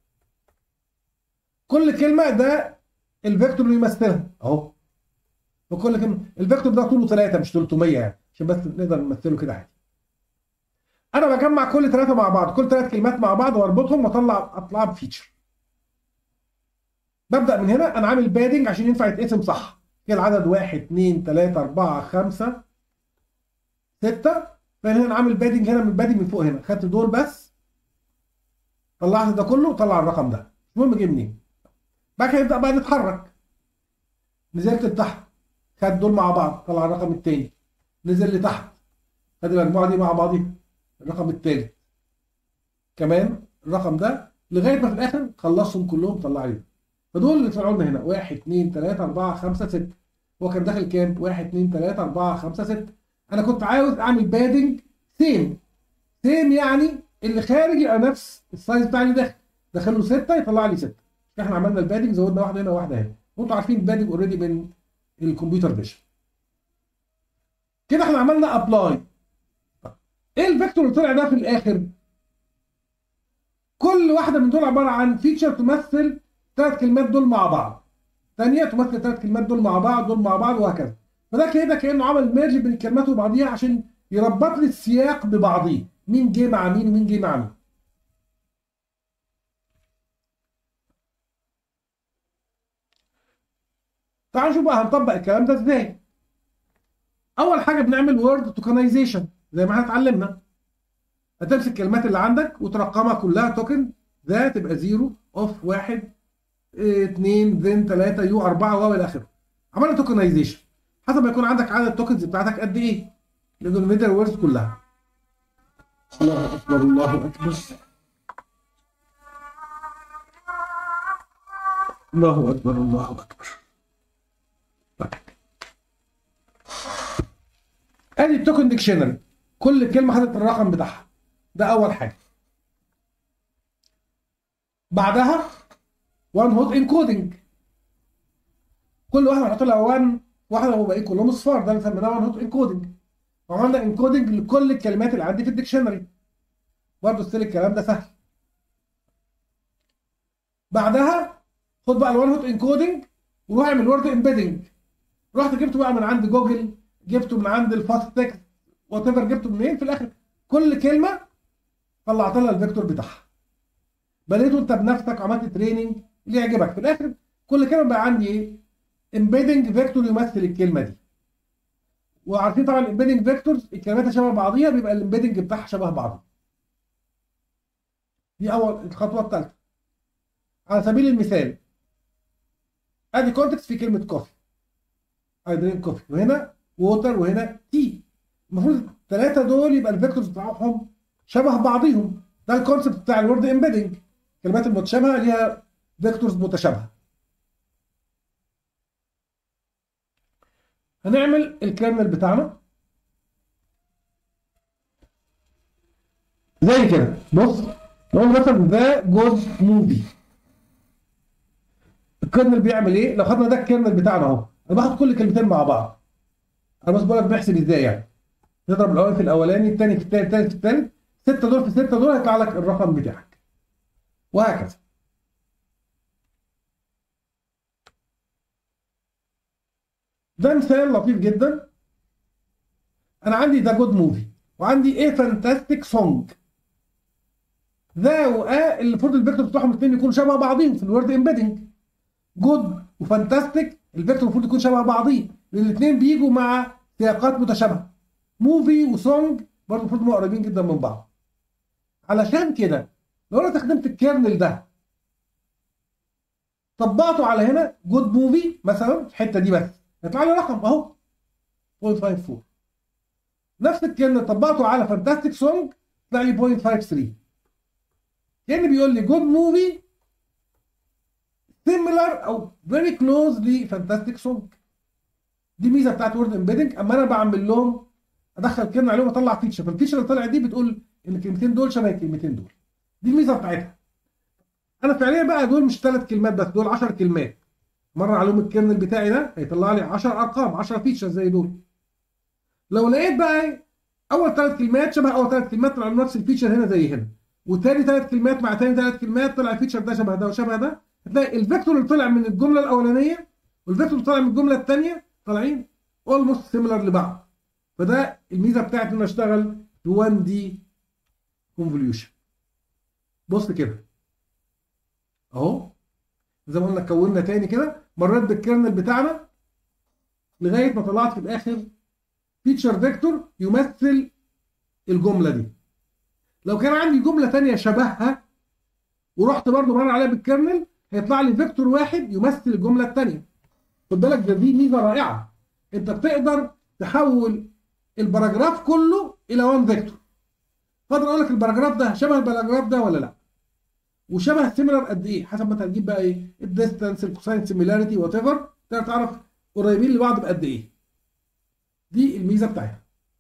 كل كلمه ده الفيكتور اللي يمثلها اهو وكل كلمه الفيكتور ده طوله 3 مش 300 يعني عشان بس نقدر نمثله كده عادي انا بجمع كل ثلاثه مع بعض كل ثلاث كلمات مع بعض واربطهم واطلع اطلع بفيتشر ببدا من هنا انا عامل بادنج عشان ينفع يتقسم صح كده العدد 1 2 3 4 5 6 فهنا انا عامل بادنج هنا من بادنج من فوق هنا خدت دول بس طلعت ده كله وطلع الرقم ده مش مهم جه منين بعد كده نبدا بقى نتحرك نزلت لتحت خد دول مع بعض طلع الرقم التاني نزل لتحت خد المجموعه دي مع بعضيها الرقم التالت كمان الرقم ده لغايه ما في الاخر خلصهم كلهم طلع لي فدول اللي طلعوا لنا هنا 1 2 3 4 5 6 هو كان داخل كام؟ 1 2 3 4 5 6 انا كنت عاوز اعمل بادنج سيم سيم يعني اللي خارج يبقى نفس السايز بتاع اللي داخل داخل له 6 يطلع لي 6 احنا عملنا البادنج زودنا واحده هنا وواحده هنا وانتوا عارفين البادنج اوريدي من الكمبيوتر فيجن كده احنا عملنا ابلاي ايه الفيكتور اللي طلع ده في الاخر كل واحده من دول عباره عن فيتشر تمثل ثلاث كلمات دول مع بعض ثانيه تمثل ثلاث كلمات دول مع بعض دول مع بعض وهكذا فده كده كانه عمل ميرج بين الكلمات وبعضيها عشان يربط لي السياق ببعضيه مين جه مع مين ومين جه مع مين تعالوا نشوف بقى هنطبق الكلام ده ازاي اول حاجه بنعمل وورد توكنايزيشن زي ما احنا اتعلمنا هتمسك الكلمات اللي عندك وترقمها كلها توكن ده تبقى 0 اوف 1 2 ذن 3 يو 4 واو الى اخره عملنا توكنايزيشن حسب ما يكون عندك عدد التوكنز بتاعتك قد ايه للدينومينيتور ووردز كلها الله اكبر الله اكبر الله اكبر الله اكبر طيب. ادي التوكن ديكشنري كل كلمه خدت الرقم بتاعها ده اول حاجه بعدها وان هوت انكودنج كل واحده هنحط لها 1 واحده وباقي كلهم اصفار ده اللي سميناه وان هوت انكودنج وعملنا انكودنج لكل الكلمات اللي عندي في الديكشنري برضه ستيل الكلام ده سهل بعدها خد بقى الوان هوت انكودنج وروح اعمل وورد امبيدنج رحت جبته بقى من عند جوجل جبته من عند الفاست تكست وات ايفر جبته منين في الاخر كل كلمه طلعت لها الفيكتور بتاعها بنيته انت بنفسك وعملت تريننج اللي يعجبك في الاخر كل كلمه بقى عندي ايه امبيدنج فيكتور يمثل الكلمه دي وعارفين طبعا الامبيدنج فيكتورز الكلمات شبه بعضيها بيبقى الامبيدنج بتاعها شبه بعضه دي اول الخطوه الثالثه على سبيل المثال ادي كونتكست في كلمه كوفي اي درينك كوفي وهنا ووتر وهنا تي المفروض الثلاثه دول يبقى الفيكتورز بتاعهم شبه بعضيهم ده الكونسبت بتاع الورد امبيدنج الكلمات المتشابهه ليها فيكتورز متشابهه هنعمل الكيرنل بتاعنا زي كده بص نقول مثلا ذا جود موفي الكيرنل بيعمل ايه؟ لو خدنا ده الكيرنل بتاعنا اهو انا باخد كل كلمتين مع بعض انا بس بقول لك بنحسب ازاي يعني نضرب الاول في الاولاني الثاني في الثالث الثالث في الثالث ستة دول في ستة دول هيطلع لك الرقم بتاعك وهكذا ده مثال لطيف جدا انا عندي ذا جود موفي وعندي ايه فانتاستيك سونج ذا وآ اللي المفروض الفيكتور بتوعهم الاثنين يكونوا شبه بعضهم في الورد امبيدنج جود وفانتاستيك الفيكتور المفروض يكون شبه بعضيه لان الاثنين بيجوا مع سياقات متشابهه موفي وسونج برضه المفروض هم قريبين جدا من بعض علشان كده لو انا استخدمت الكيرنل ده طبقته على هنا جود موفي مثلا الحته دي بس يطلع لي رقم اهو 0.54 نفس الكيرنل طبقته على فانتاستيك سونج طلع لي 0.53 يعني بيقول لي جود موفي سيميلر او فيري كلوز لفانتاستيك سونج دي ميزه بتاعت وورد امبيدنج اما انا بعمل لهم ادخل كلمه عليهم اطلع فيتشر فالفيتشر اللي طلعت دي بتقول ان الكلمتين دول شبه الكلمتين دول دي الميزه بتاعتها انا فعليا بقى دول مش ثلاث كلمات بس دول 10 كلمات مر عليهم الكيرنل بتاعي ده هيطلع لي 10 ارقام 10 فيتشر زي دول لو لقيت بقى اول ثلاث كلمات شبه اول ثلاث كلمات طلع نفس الفيتشر هنا زي هنا وتاني ثلاث كلمات مع تاني ثلاث كلمات طلع الفيتشر ده شبه ده وشبه ده هتلاقي الفيكتور اللي طلع من الجمله الاولانيه والفيكتور اللي طلع من الجمله الثانيه طالعين اولموست سيميلر لبعض فده الميزه بتاعت ان انا اشتغل ب 1 دي كونفوليوشن بص كده اهو زي ما قلنا كونا تاني كده مريت بالكيرنل بتاعنا لغايه ما طلعت في الاخر فيتشر فيكتور يمثل الجمله دي لو كان عندي جمله تانية شبهها ورحت برضه مرر عليها بالكيرنل هيطلع لي فيكتور واحد يمثل الجمله الثانيه خد بالك ده دي ميزه رائعه انت بتقدر تحول الباراجراف كله الى وان فيكتور فاقدر اقول لك الباراجراف ده شبه الباراجراف ده ولا لا وشبه سيميلر قد ايه حسب ما انت هتجيب بقى ايه الديستانس الكوساين سيميلاريتي وات ايفر تقدر تعرف قريبين لبعض بقد ايه دي الميزه بتاعتها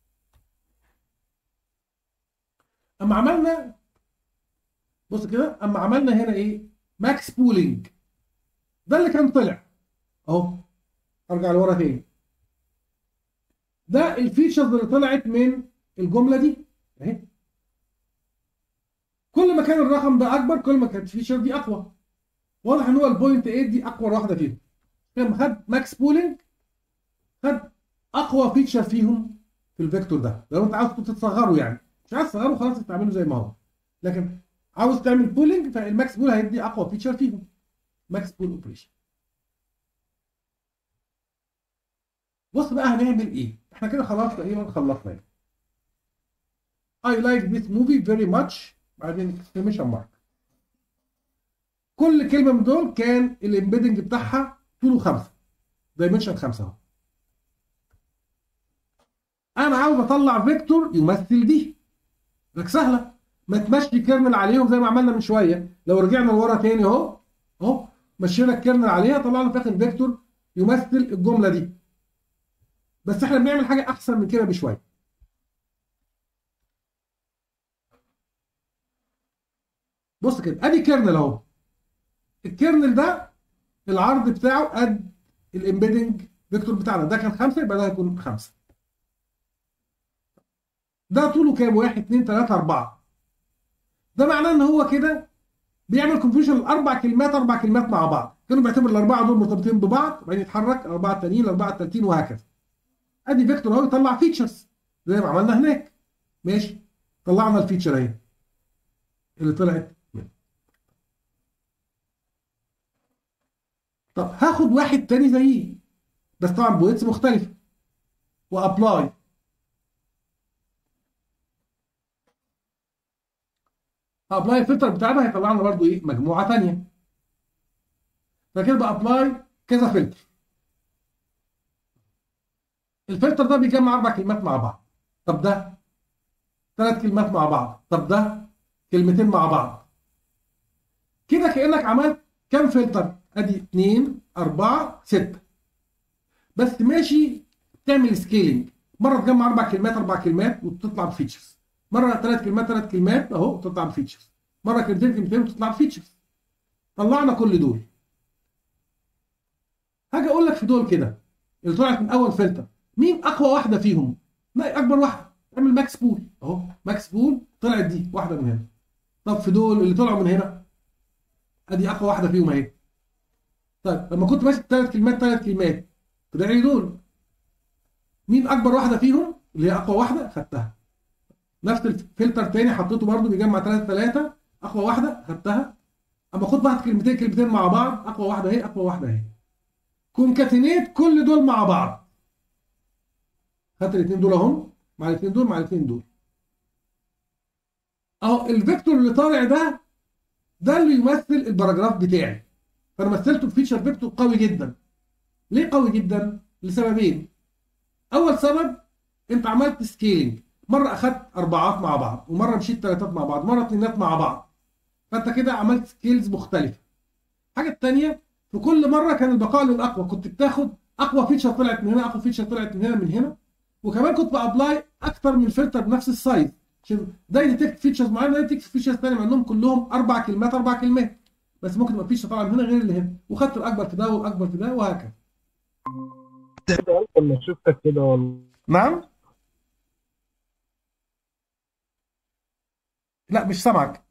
اما عملنا بص كده اما عملنا هنا ايه ماكس بولينج ده اللي كان طلع اهو ارجع لورا تاني ده الفيتشرز اللي طلعت من الجمله دي اهي كل ما كان الرقم ده اكبر كل ما كانت الفيتشر دي اقوى واضح ان هو البوينت 8 دي اقوى واحده فيهم لما خد ماكس بولينج خد اقوى فيتشر فيهم في الفيكتور ده لو انت عاوز تصغره يعني مش عايز تصغره خلاص تعمله زي ما هو لكن عاوز تعمل بولينج فالماكس بول هيدي اقوى فيتشر فيهم ماكس بول اوبريشن بص بقى هنعمل ايه احنا احنا كده خلاص تقريبا خلصنا يعني. I like this movie very much بعدين exclamation mark كل كلمة من دول كان الامبيدنج بتاعها طوله خمسة دايمنشن خمسة اهو انا عاوز اطلع فيكتور يمثل دي لك سهلة ما تمشي كيرنل عليهم زي ما عملنا من شوية لو رجعنا لورا تاني اهو اهو مشينا الكيرنل عليها طلعنا في الاخر فيكتور يمثل الجملة دي بس احنا بنعمل حاجة احسن من كده بشوية بص كده ادي كيرنل اهو الكيرنل ده العرض بتاعه قد الامبيدنج فيكتور بتاعنا ده كان خمسة يبقى ده هيكون خمسة ده طوله كام؟ واحد اتنين تلاتة أربعة ده معناه إن هو كده بيعمل كونفيوجن لأربع كلمات أربع كلمات مع بعض كانوا بيعتبر الأربعة دول مرتبطين ببعض وبعدين يتحرك الأربعة التانيين الأربعة التالتين وهكذا أدي فيكتور أهو يطلع فيتشرز زي ما عملنا هناك ماشي طلعنا الفيتشر أهي اللي طلعت منه. طب هاخد واحد تاني زيه بس طبعا بويتس مختلفة وابلاي ابلاي الفلتر بتاعنا هيطلع لنا برضو ايه مجموعة تانية فكده بقى ابلاي كذا فلتر الفلتر ده بيجمع اربع كلمات مع بعض طب ده ثلاث كلمات مع بعض طب ده كلمتين مع بعض كده كأنك عملت كام فلتر ادي 2 4 6 بس ماشي تعمل سكيلينج مره تجمع اربع كلمات اربع كلمات وتطلع بفيتشرز مره ثلاث كلمات ثلاث كلمات اهو تطلع بفيتشرز مره كلمتين كلمتين وتطلع بفيتشرز طلعنا كل دول هاجي اقول لك في دول كده اللي طلعت من اول فلتر مين اقوى واحده فيهم لا اكبر واحده اعمل ماكس بول اهو ماكس بول طلعت دي واحده من هنا طب في دول اللي طلعوا من هنا ادي اقوى واحده فيهم اهي طيب لما كنت ماسك ثلاث كلمات ثلاث كلمات طلع لي دول مين اكبر واحده فيهم اللي هي اقوى واحده خدتها نفس الفلتر تاني حطيته برده بيجمع ثلاثة ثلاثة اقوى واحده خدتها اما خد واحد كلمتين كلمتين مع بعض اقوى واحده اهي اقوى واحده اهي كونكاتينيت كل دول مع بعض خدت الاثنين دول اهم مع الاثنين دول مع الاثنين دول اهو الفيكتور اللي طالع ده ده اللي يمثل الباراجراف بتاعي فانا مثلته بفيتشر فيكتور قوي جدا ليه قوي جدا لسببين اول سبب انت عملت سكيلينج مره اخدت اربعات مع بعض ومره مشيت ثلاثات مع بعض مره اثنينات مع بعض فانت كده عملت سكيلز مختلفه الحاجه الثانيه في كل مره كان البقاء للاقوى كنت بتاخد اقوى فيتشر طلعت من هنا اقوى فيتشر طلعت من هنا من هنا وكمان كنت بابلاي اكتر من فلتر بنفس السايز عشان ده يديتكت فيتشرز معينه ده يديتكت فيتشرز ثانيه مع انهم كلهم اربع كلمات اربع كلمات بس ممكن يبقى فيتشر طالعه من هنا غير اللي هنا وخدت الاكبر في ده والاكبر في ده وهكذا
لما شفتك كده والله
نعم لا مش سامعك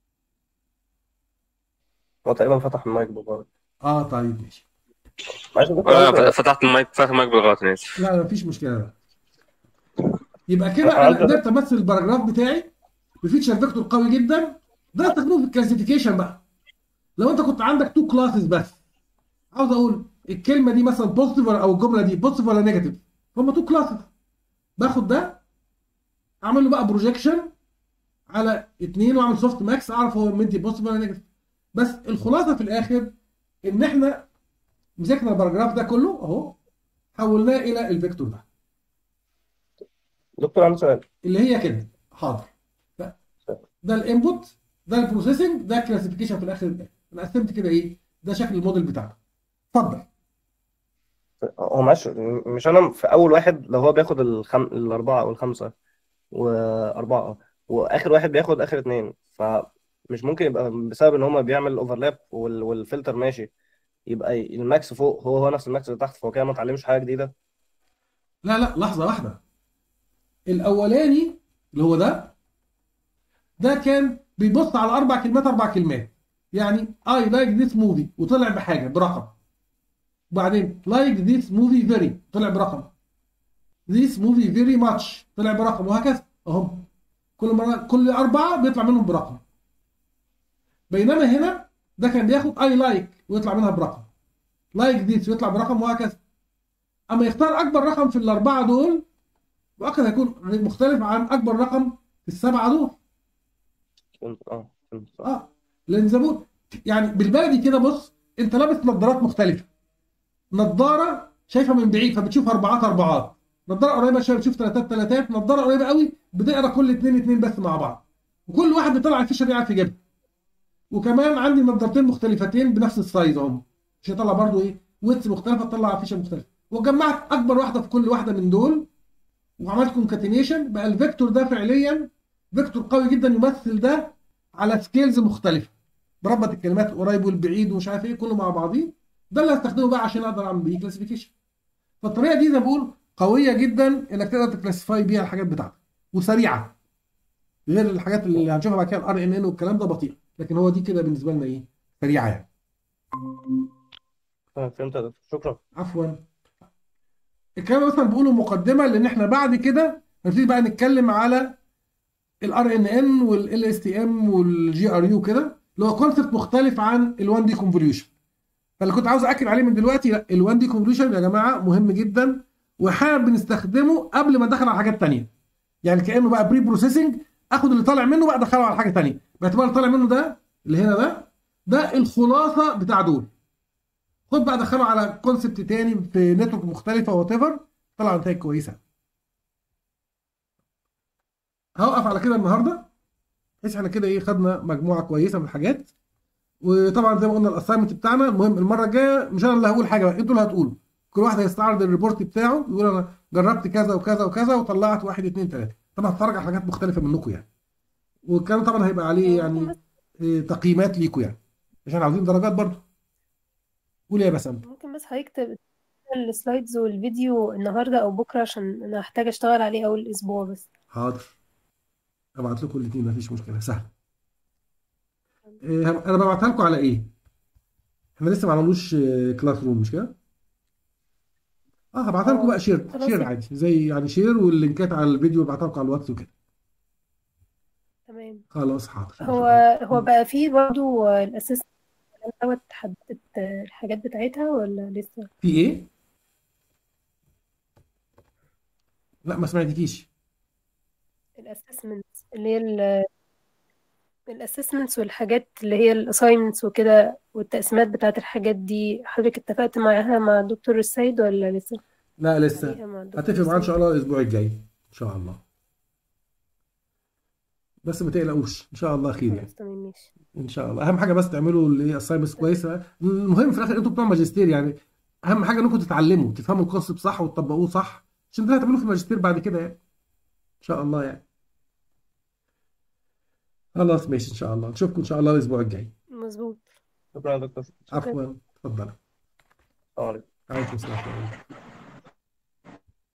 هو تقريبا فتح المايك بالغلط
اه طيب ماشي
معلش يا دكتور
آه فتحت المايك فتحت المايك بالغلط انا اسف
لا لا مفيش مشكله لا يبقى كده
لا،
انا
عايز-
قدرت امثل الباراجراف بتاعي بفيتشر فيكتور قوي جدا ده استخدمه في الكلاسيفيكيشن بقى لو انت كنت عندك تو كلاسز بس عاوز اقول الكلمه دي مثلا بوزيتيف او الجمله دي بوزيتيف ولا نيجاتيف هم تو كلاسز باخد ده اعمل له بقى بروجيكشن على اتنين واعمل سوفت ماكس اعرف هو مدي بوزيتيف ولا نيجاتيف بس الخلاصه في الاخر ان احنا مسكنا الباراجراف ده كله اهو حولناه الى الفيكتور ده
دكتور عندي سؤال
اللي هي كده حاضر ف- ده الانبوت ده البروسيسنج ده الكلاسيفيكيشن في الاخر انا قسمت كده ايه ده شكل الموديل بتاعنا اتفضل
هو معلش مش انا في اول واحد لو هو بياخد الخم... الاربعه او الخمسه واربعه واخر واحد بياخد اخر اتنين فمش ممكن يبقى بسبب ان هما بيعمل اوفرلاب وال... والفلتر ماشي يبقى الماكس فوق هو هو نفس الماكس اللي تحت فهو كده ما اتعلمش حاجه جديده
لا لا لحظه واحده الاولاني اللي هو ده ده كان بيبص على اربع كلمات اربع كلمات يعني اي لايك ذيس موفي وطلع بحاجه برقم وبعدين لايك ذيس موفي فيري طلع برقم ذيس موفي فيري ماتش طلع برقم وهكذا اهم كل مره كل اربعه بيطلع منهم برقم بينما هنا ده كان بياخد اي لايك ويطلع منها برقم لايك ذيس ويطلع برقم وهكذا اما يختار اكبر رقم في الاربعه دول مؤكد هيكون مختلف عن اكبر رقم في السبعه دول
فهمت اه فهمت صح.
اه لان زي ما بقول يعني بالبلدي كده بص انت لابس نظارات مختلفه نظاره شايفه من بعيد فبتشوف اربعات اربعات نظاره قريبه شويه بتشوف ثلاثات ثلاثات نظاره قريبه قوي بتقرا كل اتنين اتنين بس مع بعض وكل واحد بيطلع الفيشه دي عارف يجيبها وكمان عندي نظارتين مختلفتين بنفس السايز اهم مش هيطلع برضو ايه ويتس مختلفه تطلع فيشه مختلفه وجمعت اكبر واحده في كل واحده من دول وعملت كونكاتينيشن بقى الفيكتور ده فعليا فيكتور قوي جدا يمثل ده على سكيلز مختلفه بربط الكلمات القريب والبعيد ومش عارف ايه كله مع بعضيه ده اللي هستخدمه بقى عشان اقدر اعمل بيه كلاسيفيكيشن فالطريقه دي زي ما بقول قويه جدا انك تقدر تكلاسيفاي بيها الحاجات بتاعتك وسريعه غير الحاجات اللي هنشوفها بعد كده الار ان ان والكلام ده بطيء لكن هو دي كده بالنسبه لنا ايه سريعه يعني
آه، فهمت يا دكتور شكرا
عفوا الكلام ده مثلا بقوله مقدمه لان احنا بعد كده هنبتدي بقى نتكلم على الار ان ان والال اس تي ام والجي ار يو كده اللي هو كونسبت مختلف عن ال1 دي كونفوليوشن فاللي كنت عاوز اكد عليه من دلوقتي لا ال1 دي كونفوليوشن يا جماعه مهم جدا وحابب بنستخدمه قبل ما ندخل على حاجات تانية يعني كانه بقى بري بروسيسنج اخد اللي طالع منه بقى ادخله على حاجه تانية باعتبار اللي طالع منه ده اللي هنا ده ده الخلاصه بتاع دول خد بقى دخله على كونسبت تاني في نتورك مختلفه وات ايفر طلع نتائج كويسه هوقف على كده النهارده بحيث احنا كده ايه خدنا مجموعه كويسه من الحاجات وطبعا زي ما قلنا الاساينمنت بتاعنا المهم المره الجايه مش انا اللي هقول حاجه بقى انتوا اللي هتقولوا كل واحد هيستعرض الريبورت بتاعه يقول انا جربت كذا وكذا وكذا وطلعت واحد اتنين تلاته طبعا هتفرج على حاجات مختلفه منكم يعني والكلام طبعا هيبقى عليه يعني إيه، تقييمات ليكم يعني عشان عاوزين درجات برضو قول يا بسام
ممكن بس هيكتب السلايدز والفيديو النهارده او بكره عشان انا هحتاج اشتغل عليه اول اسبوع بس
حاضر ابعت لكم الاثنين مفيش مشكله سهل إيه، انا ببعتها لكم على ايه احنا لسه ما عملوش كلاس روم مش كده اه هبعتها لكم بقى شير
خلاص.
شير عادي زي يعني شير واللينكات على الفيديو ببعتها لكم على الواتس وكده
تمام
خلاص حاضر
هو هو بقى فيه برضو الاساس دوت حددت الحاجات بتاعتها ولا لسه
في ايه لا ما سمعتكيش
الاسسمنتس اللي هي ال الاسسمنتس والحاجات اللي هي الاساينمنتس وكده والتقسيمات بتاعت الحاجات دي حضرتك اتفقت معاها مع الدكتور السيد ولا لسه
لا لسه
عليها مع الدكتور
هتفق معاه ان
السيد
شاء الله الاسبوع الجاي ان شاء الله بس ما تقلقوش ان شاء الله خير يعني
خلاص تمام ماشي
ان شاء الله اهم حاجه بس تعملوا اللي هي اسايمنتس كويسه المهم في الاخر انتوا بتوع ماجستير يعني اهم حاجه انكم تتعلموا تفهموا الكونسيبت صح وتطبقوه صح عشان ده هتعملوه في الماجستير بعد كده يعني ان شاء الله يعني خلاص ماشي ان شاء الله نشوفكم ان شاء الله الاسبوع الجاي
مظبوط
شكرا يا دكتور
عفوا اتفضل
السلام عليكم
عليكم السلام